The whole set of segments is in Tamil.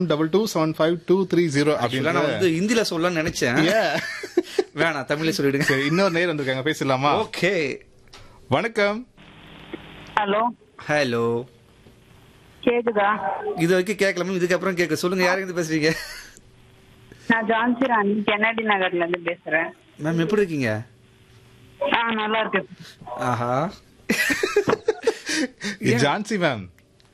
double two seven five two three zero ஆக்சுவலா நான் வந்து அப்படின்னு ஹிந்தில சொல்லலாம்னு நினைச்சேன் வேணாம் தமிழ்ல சொல்லிடுங்க சரி இன்னொரு நேர் வந்திருக்காங்க பேசலாமா ஓகே வணக்கம் ஹலோ ஹலோ கேக்குதா இது வரைக்கும் கேட்கலாமா இதுக்கப்புறம் கேட்க சொல்லுங்க யாருங்க இருந்து பேசுறீங்க நான் ஜான்சி ராணி கென்னடி நகர்ல இருந்து பேசுறேன் மேம் எப்படி இருக்கீங்க ஆ நல்லா இருக்கு ஆஹா இது Jhansi ma'am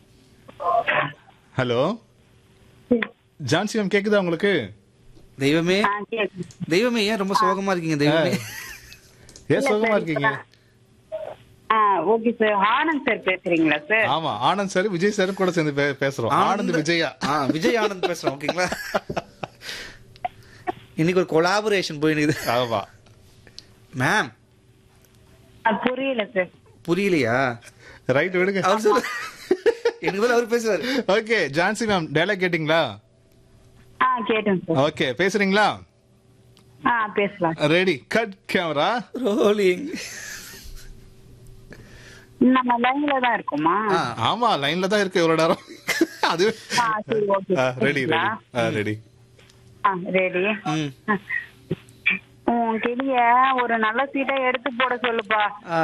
hello Jhansi ma'am கேக்குதா உங்களுக்கு தெய்வமே ஆ கேக்கு தெய்வமே ஏன் ரொம்ப சோகமா இருக்கீங்க தெய்வமே ஏன் சோகமா இருக்கீங்க ஆ ஓகே சார் ஆனந்த் சார் பேசுறீங்களா சார் ஆமா ஆனந்த் சார் விஜய் சார் கூட சேர்ந்து பே- பேசுறோம் ஆனந்த் விஜயா ஆ விஜய் ஆனந்த் பேசுறோம் ஓகேங்களா இன்னைக்கு ஒரு கொலாபரேஷன் போயிருக்கு ஆமா ஆ, மேம் புரியல சார் புரியலையா ரைட் விடுங்க அவர் சொல்லு எனக்கு பதில் அவர் பேசுவாரு ஓகே ஜான்சி மேம் டைலாக் கேட்டிங்களா ஆ கேட்டேன் சார் ஓகே பேசுறீங்களா ஆ பேசலாம் ரெடி கட் கேமரா ரோலிங் நம்ம லைன்ல தான் இருக்கோமா ஆ ஆமா லைன்ல தான் இருக்கு இவ்வளவு நேரம் அது ஆ சரி ஓகே ரெடி ரெடி ரெடி ஆ ரெடி ம் உன் கிளிய ஒரு நல்ல சீட்டா எடுத்து போட சொல்லுப்பா ஆ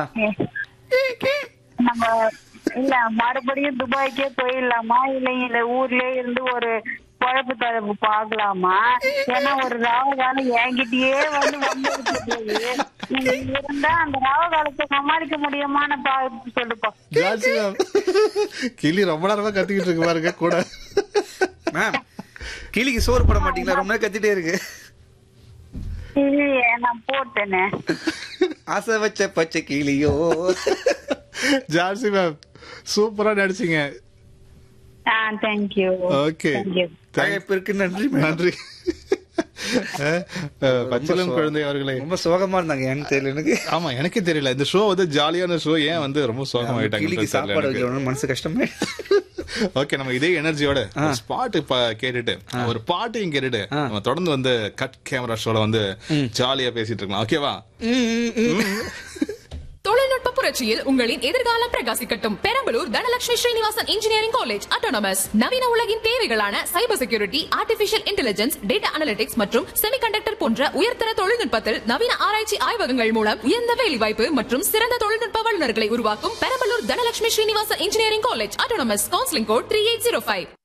நம்ம இல்ல மறுபடியும் துபாய்க்கே போயிடலாமா இல்ல இந்த ஊர்லயே இருந்து ஒரு குழப்பு தரப்பு பாக்கலாமா ஏன்னா ஒரு ராவ காலம் என்கிட்டயே வந்து வந்துருக்கு போய் நீங்க இருந்தா அந்த ராவ காலத்தை சமாளிக்க முடியுமான்னு பா சொல்லுப்பா ஜான்சி மேம் கிளி ரொம்ப நேரமா கத்திக்கிட்டு இருக்கு பாருங்க கூட மேம் கிளிக்கு சோறு போட மாட்டீங்களா ரொம்ப நேரம் கத்திட்டே இருக்கு இல்லையே நான் போட்டேனே ஆசை வச்ச பச்சை கிளியோ ஜான்சி மேம் சூப்பரா நடிச்சீங்க ஆ தேங்க்யூ ஓகே தேங்க்யூ அழைப்பிற்கு நன்றி மேம் நன்றி அஹ், அஹ், பச்சிளம் குழந்தை அவர்களே ரொம்ப சோகமா இருந்தாங்க ஏன்னு தெரியல எனக்கு ஆமா எனக்கே தெரியல இந்த ஷோ வந்து ஜாலியான ஷோ ஏன் வந்து ரொம்ப கிளிக்கு சோகமாயிட்டாங்க சாப்பாடு வைக்கணும் மனசு கஷ்டமே ஓகே நம்ம இதே எனர்ஜியோட ஸ்பாட் கேட்டுட்டு ஒரு பாட்டையும் கேட்டுட்டு நம்ம தொடர்ந்து வந்து கட் கேமரா ஷோல வந்து ஜாலியா பேசிட்டு இருக்கலாம் ஓகேவா தொழில்நுட்ப புரட்சியில் உங்களின் எதிர்காலம் பிரகாசிக்கட்டும் Perambalur Dhanalakshmi Srinivasan engineering college autonomous நவீன உலகின் தேவைகளான cyber security artificial intelligence data analytics மற்றும் செமிகண்டக்டர் போன்ற உயர்தர தொழில்நுட்பத்தில் நவீன ஆராய்ச்சி ஆய்வகங்கள் மூலம் உயர்ந்த வேலைவாய்ப்பு மற்றும் சிறந்த தொழில்நுட்ப வல்லுநர்களை உருவாக்கும் Perambalur Dhanalakshmi Srinivasan engineering college autonomous counselling code three eight zero five